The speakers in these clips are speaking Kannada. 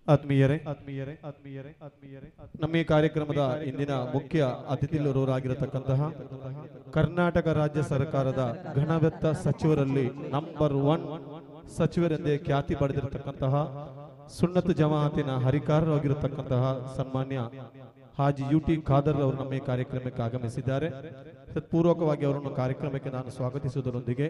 ಆತ್ಮೀಯರೇ ಆತ್ಮೀಯರೇ ಆತ್ಮೀಯರೇ ಆತ್ಮೀಯರೇ ನಮ್ಮ ಈ ಕಾರ್ಯಕ್ರಮದ ಇಂದಿನ ಮುಖ್ಯ ಅತಿಥಿಲರವರಾಗಿರತಕ್ಕಂತಹ ಕರ್ನಾಟಕ ರಾಜ್ಯ ಸರ್ಕಾರದ ಗಣವೆತ್ತ ಸಚಿವರಲ್ಲಿ ನಂಬರ್ ಒನ್ ಸಚಿವರೆಂದೇ ಖ್ಯಾತಿ ಪಡೆದಿರತಕ್ಕಂತಹ ಸುನ್ನತ್ ಜಮಾಅತಿನ ಹರಿಕಾರರಾಗಿರತಕ್ಕಂತಹ ಸನ್ಮಾನ್ಯ ಹಾಜಿ ಯು ಟಿ ಖಾದರ್ ಅವರು ನಮ್ಮ ಈ ಕಾರ್ಯಕ್ರಮಕ್ಕೆ ಆಗಮಿಸಿದ್ದಾರೆ ಪೂರ್ವಕವಾಗಿ ಅವರನ್ನು ಕಾರ್ಯಕ್ರಮಕ್ಕೆ ನಾನು ಸ್ವಾಗತಿಸುವುದರೊಂದಿಗೆ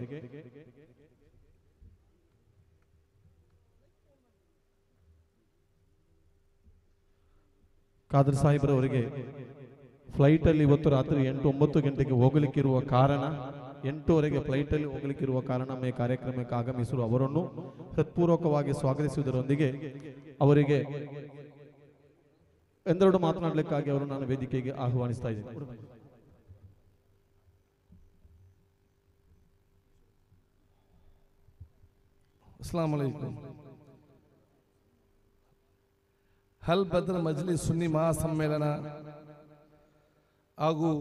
ಖಾದರ್ ಸಾಹೇಬ್ರವರಿಗೆ ಫ್ಲೈಟ್ ಅಲ್ಲಿ ಇವತ್ತು ರಾತ್ರಿ ಎಂಟು ಒಂಬತ್ತು ಗಂಟೆಗೆ ಹೋಗಲಿಕ್ಕಿರುವ ಕಾರಣ ಎಂಟುವರೆಗೆ ಫ್ಲೈಟ್ ಅಲ್ಲಿ ಹೋಗಲಿಕ್ಕಿರುವ ಕಾರಣ ನಮ್ಮ ಈ ಕಾರ್ಯಕ್ರಮಕ್ಕೆ ಆಗಮಿಸಿರುವ ಅವರನ್ನು ಹೃತ್ಪೂರ್ವಕವಾಗಿ ಸ್ವಾಗತಿಸುವುದರೊಂದಿಗೆ ಅವರಿಗೆ ಎಂದೆರಡು ಮಾತನಾಡಲಿಕ್ಕಾಗಿ ಅವರು ನಾನು ವೇದಿಕೆಗೆ ಆಹ್ವಾನಿಸ್ತಾ ಇದ್ದೇನೆ ಅಸ್ಲಾಂ ವಲೈಕುಂ ಹಲ್ ಬದರ್ ಮಜ್ಲಿಸ್ ಸುನ್ನಿ ಮಹಾಸಮ್ಮೇಳನ ಹಾಗೂ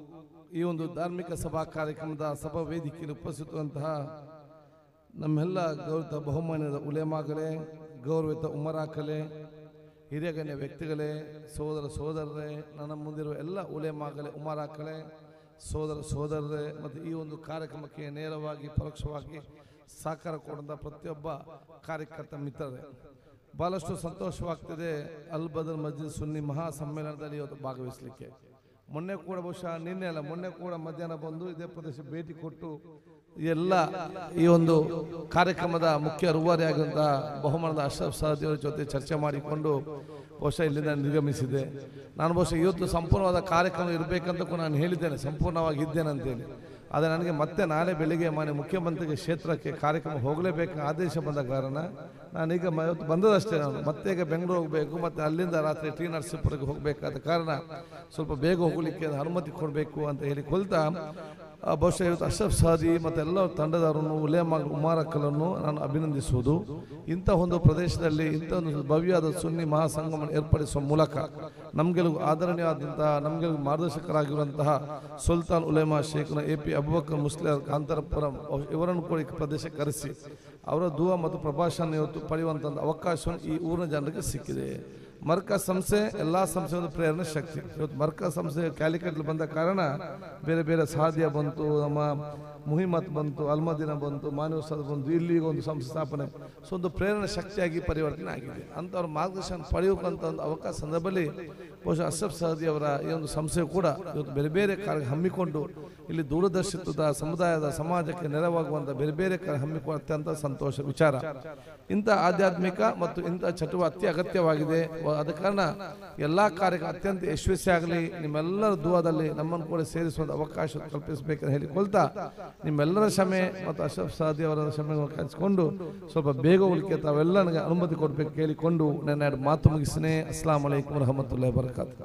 ಈ ಒಂದು ಧಾರ್ಮಿಕ ಸಭಾ ಕಾರ್ಯಕ್ರಮದ ಸಭಾ ವೇದಿಕೆಯಲ್ಲಿ ಉಪಸ್ಥಿತವಂತಹ ನಮ್ಮೆಲ್ಲ ಗೌರವಿತ ಬಹುಮಾನ್ಯದ ಉಲೆಮಾಗಳೇ ಗೌರವಿತ ಉಮರಾಕಲೆ ಹಿರಿಯ ಗಣ್ಯ ವ್ಯಕ್ತಿಗಳೇ ಸೋದರ ಸೋದರರೇ ನನ್ನ ಮುಂದಿರುವ ಎಲ್ಲ ಉಲೆಮಾಗಲೇ ಉಮರಾಕಲೆ ಸೋದರ ಸೋದರರೇ ಮತ್ತು ಈ ಒಂದು ಕಾರ್ಯಕ್ರಮಕ್ಕೆ ನೇರವಾಗಿ ಪರೋಕ್ಷವಾಗಿ ಸಹಕಾರ ಕೊಡುವಂಥ ಪ್ರತಿಯೊಬ್ಬ ಕಾರ್ಯಕರ್ತ ಮಿತ್ರರೇ ಭಾಳಷ್ಟು ಸಂತೋಷವಾಗ್ತಿದೆ ಅಲ್ ಬದರ್ ಮಸ್ಜಿದ್ ಸುನ್ನಿ ಮಹಾ ಸಮ್ಮೇಳನದಲ್ಲಿ ಇವತ್ತು ಭಾಗವಹಿಸಲಿಕ್ಕೆ ಮೊನ್ನೆ ಕೂಡ ಬಹುಶಃ ನಿನ್ನೆ ಅಲ್ಲ ಮೊನ್ನೆ ಕೂಡ ಮಧ್ಯಾಹ್ನ ಬಂದು ಇದೇ ಪ್ರದೇಶ ಭೇಟಿ ಕೊಟ್ಟು ಎಲ್ಲ ಈ ಒಂದು ಕಾರ್ಯಕ್ರಮದ ಮುಖ್ಯ ರೂವಾರಿಯಾಗಿರುವಂತಹ ಬಹುಮಾನದ ಅಶ್ರಫ್ ಸಹದೇವರ ಜೊತೆ ಚರ್ಚೆ ಮಾಡಿಕೊಂಡು ಬಹುಶಃ ಇಲ್ಲಿಂದ ನಿರ್ಗಮಿಸಿದೆ ನಾನು ಬಹುಶಃ ಇವತ್ತು ಸಂಪೂರ್ಣವಾದ ಕಾರ್ಯಕ್ರಮ ಇರಬೇಕಂತ ಕೂಡ ನಾನು ಹೇಳಿದ್ದೇನೆ ಸಂಪೂರ್ಣವಾಗಿ ಇದ್ದೇನೆ ಅಂತೇಳಿ ಆದರೆ ನನಗೆ ಮತ್ತೆ ನಾಳೆ ಬೆಳಿಗ್ಗೆ ಮಾನ್ಯ ಮುಖ್ಯಮಂತ್ರಿಗೆ ಕ್ಷೇತ್ರಕ್ಕೆ ಕಾರ್ಯಕ್ರಮ ಹೋಗಲೇಬೇಕು ಆದೇಶ ಬಂದ ಕಾರಣ ನಾನೀಗ ಮ- ಇವತ್ತು ಬಂದದಷ್ಟೇ ನಾನು ಮತ್ತೆ ಈಗ ಬೆಂಗಳೂರು ಹೋಗಬೇಕು ಮತ್ತು ಅಲ್ಲಿಂದ ರಾತ್ರಿ ಟಿ ನರಸೀಪುರಕ್ಕೆ ಹೋಗಬೇಕಾದ ಕಾರಣ ಸ್ವಲ್ಪ ಬೇಗ ಹೋಗಲಿಕ್ಕೆ ಅನುಮತಿ ಕೊಡಬೇಕು ಅಂತ ಹೇಳಿ ಕೊಲ್ತಾ ಆ, ಬಹುಶಃ ಇವತ್ತು ಅಶ್ರಫ್ ಸಾದಿ ಮತ್ತು ಎಲ್ಲ ತಂಡದವರನ್ನು ಉಲೇಮ ಉಮಾರಕ್ಕಲನ್ನು ನಾನು ಅಭಿನಂದಿಸುವುದು ಇಂಥ ಒಂದು ಪ್ರದೇಶದಲ್ಲಿ ಇಂಥ ಒಂದು ಭವ್ಯವಾದ ಸುನ್ನಿ ಮಹಾಸಂಗಮ ಏರ್ಪಡಿಸುವ ಮೂಲಕ ನಮಗೆಲ್ಲೂ ಆದರಣೀಯವಾದಂತಹ ನಮಗೆಲ್ಲೂ ಮಾರ್ಗದರ್ಶಕರಾಗಿರುವಂತಹ ಸುಲ್ತಾನ್ ಉಲೇಮಾ ಶೇಖ್ನ ಎ ಪಿ ಅಬುಬಕರ್ ಮುಸ್ಲಿಂ ಕಾಂತರಪುರಂ ಇವರನ್ನು ಕೂಡ ಈ ಪ್ರದೇಶಕ್ಕೆ ಕರೆಸಿ ಅವರ ದುವಾ ಮತ್ತು ಪ್ರಭಾಷಣ ಇವತ್ತು ಪಡೆಯುವಂಥ ಒಂದು ಅವಕಾಶವನ್ನು ಈ ಊರಿನ ಜನರಿಗೆ ಸಿಕ್ಕಿದೆ ಮರ್ಕ ಸಂಸ್ಥೆ ಎಲ್ಲ ಸಂಸ್ಥೆ ಒಂದು ಪ್ರೇರಣೆ ಶಕ್ತಿ ಇವತ್ತು ಮರ್ಕ ಸಂಸ್ಥೆ ಕ್ಯಾಲಿಕಟ್ಲಿ ಬಂದ ಕಾರಣ ಬೇರೆ ಬೇರೆ ಸಾಧ್ಯ ಬಂತು ನಮ್ಮ ಮುಹಿಮತ್ ಬಂತು ಅಲ್ಮದಿನ ಬಂತು ಮಾನವ ಬಂತು ಇಲ್ಲಿ ಒಂದು ಸಂಸ್ಥೆ ಸ್ಥಾಪನೆ ಸೊ ಒಂದು ಪ್ರೇರಣೆ ಶಕ್ತಿಯಾಗಿ ಪರಿವರ್ತನೆ ಆಗಿದೆ ಅಂಥವ್ರ ಮಾರ್ಗದರ್ಶನ ಪಡೆಯುವಂಥ ಒಂದು ಅವಕಾಶ ಸಂದರ್ಭದಲ್ಲಿ ಬಹುಶಃ ಅಶ್ರಫ್ ಸಹದಿ ಅವರ ಈ ಒಂದು ಸಂಸ್ಥೆ ಕೂಡ ಇವತ್ತು ಬೇರೆ ಬೇರೆ ಕಾರ್ಯ ಹಮ್ಮಿಕೊಂಡು ಇಲ್ಲಿ ದೂರದರ್ಶಿತ್ವದ ಸಮುದಾಯದ ಸಮಾಜಕ್ಕೆ ನೆರವಾಗುವಂಥ ಬೇರೆ ಬೇರೆ ಕಾರ್ಯ ಹಮ್ಮಿಕೊಳ್ಳುವ ಅತ್ಯಂತ ಸಂತೋಷ ವಿಚಾರ ಇಂಥ ಆಧ್ಯಾತ್ಮಿಕ ಮತ್ತು ಇಂಥ ಚಟುವ ಅತಿ ಅಗತ್ಯವಾಗಿದೆ ವ- ಆದ ಕಾರಣ ಎಲ್ಲ ಕಾರ್ಯಕ್ರಮ ಅತ್ಯಂತ ಯಶಸ್ವಿಯಾಗಲಿ ನಿಮ್ಮೆಲ್ಲರ ದುವಾದಲ್ಲಿ ನಮ್ಮನ್ನು ಕೂಡ ಸೇರಿಸುವಂಥ ಅವಕಾಶ ಕಲ್ಪಿಸಬೇಕಂತ ಹೇಳಿಕೊಳ್ತಾ ನಿಮ್ಮೆಲ್ಲರ ಕ್ಷಮೆ ಮತ್ತು ಅಶ್ರಫ್ ಸಾದಿ ಅವರ ಕ್ಷಮೆಗಳನ್ನು ಕಲಿಸಿಕೊಂಡು ಸ್ವಲ್ಪ ಬೇಗ ಹೋಗ್ಲಿಕ್ಕೆ ತಾವೆಲ್ಲ ನನಗೆ ಅನುಮತಿ ಕೊಡಬೇಕು ಕೇಳಿಕೊಂಡು ನನ್ನ ಎರಡು ಮಾತು ಮುಗಿಸಿನೇ ಅಸ್ಲಾಂ ವಲೈಕುಮ್ ರಹಮತುಲ್ಲಾಹ ಬರ್ಕಾತ್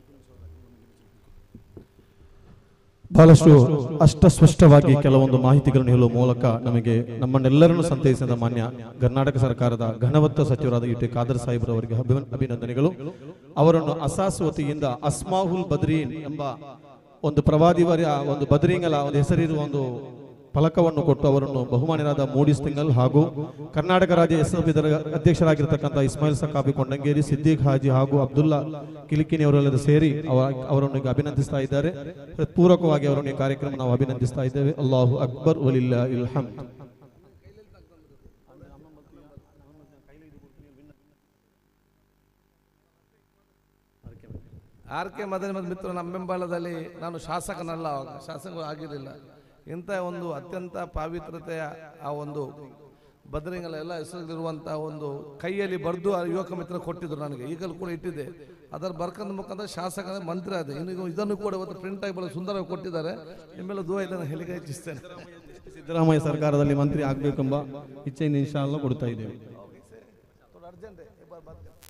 ಬಹಳಷ್ಟು ಅಷ್ಟಸ್ಪಷ್ಟವಾಗಿ ಕೆಲವೊಂದು ಮಾಹಿತಿಗಳನ್ನು ಹೇಳುವ ಮೂಲಕ ನಮಗೆ ನಮ್ಮನ್ನೆಲ್ಲರನ್ನು ಸಂತೈಸಿದ ಮಾನ್ಯ ಕರ್ನಾಟಕ ಸರ್ಕಾರದ ಘನವತ್ತ ಸಚಿವರಾದ ಯು ಟಿ ಖಾದರ್ ಸಾಹೇಬ್ರವರಿಗೆ ಅಭಿ- ಅಭಿನಂದನೆಗಳು ಅವರನ್ನು ಅಸಾಸ್ ವತಿಯಿಂದ ಅಸ್ಮಾಹುಲ್ ಬದ್ರೀನ್ ಎಂಬ ಒಂದು ಪ್ರವಾದಿವರ ಒಂದು ಬದ್ರಿಂಗಲ ಒಂದು ಹೆಸರಿರುವ ಒಂದು ಫಲಕವನ್ನು ಕೊಟ್ಟು ಅವರನ್ನು ಬಹುಮಾನ್ಯರಾದ ಮೂಡಿಸ್ ತಿಂಗಲ್ ಹಾಗೂ ಕರ್ನಾಟಕ ರಾಜ್ಯ ಎಸ್ ಎಫ್ ಇದರ ಅಧ್ಯಕ್ಷರಾಗಿರ್ತಕ್ಕಂಥ ಇಸ್ಮಾಯಿಲ್ ಸಕಾಬಿ ಕೊಂಡಂಗೇರಿ ಸಿದ್ದಿಕ್ ಹಾಜಿ ಹಾಗೂ ಅಬ್ದುಲ್ಲಾ ಕಿಲಿಕಿನಿ ಅವರೆಲ್ಲರೂ ಸೇರಿ ಅವ- ಅವರನ್ನು ಈಗ ಅಭಿನಂದಿಸ್ತಾ ಇದ್ದಾರೆ ಪೂರ್ವಕವಾಗಿ ಅವರನ್ನು ಈ ಕಾರ್ಯಕ್ರಮ ನಾವು ಅಭಿನಂದಿಸ್ತಾ ಇದ್ದೇವೆ ಅಲ್ಲಾಹು ಅಕ್ಬರ್ ವಲಿಲ್ಲಾ ಇಲ್ಹಮ್ ಆರ್ ಕೆ ಮದನ ಮತ್ತು ಮಿತ್ರ ನಮ್ಮ ಬೆಂಬಲದಲ್ಲಿ ನಾನು ಶಾಸಕನಲ್ಲ ಅವಾಗ ಶಾಸಕ ಆಗಿರಲಿಲ್ಲ ಇಂಥ ಒಂದು ಅತ್ಯಂತ ಪಾವಿತ್ರತೆಯ ಆ ಒಂದು ಬದರಿಂಗಲ ಎಲ್ಲ ಹೆಸರಿರುವಂತಹ ಒಂದು ಕೈಯಲ್ಲಿ ಬರೆದು ಆ ಯುವಕ ಮಿತ್ರ ಕೊಟ್ಟಿದ್ರು ನನಗೆ ಈಗಲೂ ಕೂಡ ಇಟ್ಟಿದ್ದೆ ಅದರ ಬರ್ಕಂದ ಮುಖಾಂತರ ಶಾಸಕ ಮಂತ್ರಿ ಆದ ಇನ್ನು ಇದನ್ನು ಕೂಡ ಇವತ್ತು ಪ್ರಿಂಟ್ ಆಗಿ ಬಹಳ ಸುಂದರವಾಗಿ ಕೊಟ್ಟಿದ್ದಾರೆ ನಿಮ್ಮೆಲ್ಲ ದೂರ ಇದನ್ನು ಹೇಳಿಕೆ ಹೆಚ್ಚಿಸ್ತೇನೆ ಸಿದ್ದರಾಮಯ್ಯ ಸರ್ಕಾರದಲ್ಲಿ ಮಂತ್ರಿ ಆಗಬೇಕೆಂಬ ಇಚ್ಛೆಯಿಂದ ಇನ್ಶಾ ಅಲ್ಲಾ ಕೊಡ್ತಾ ಇದ್ದೇವೆ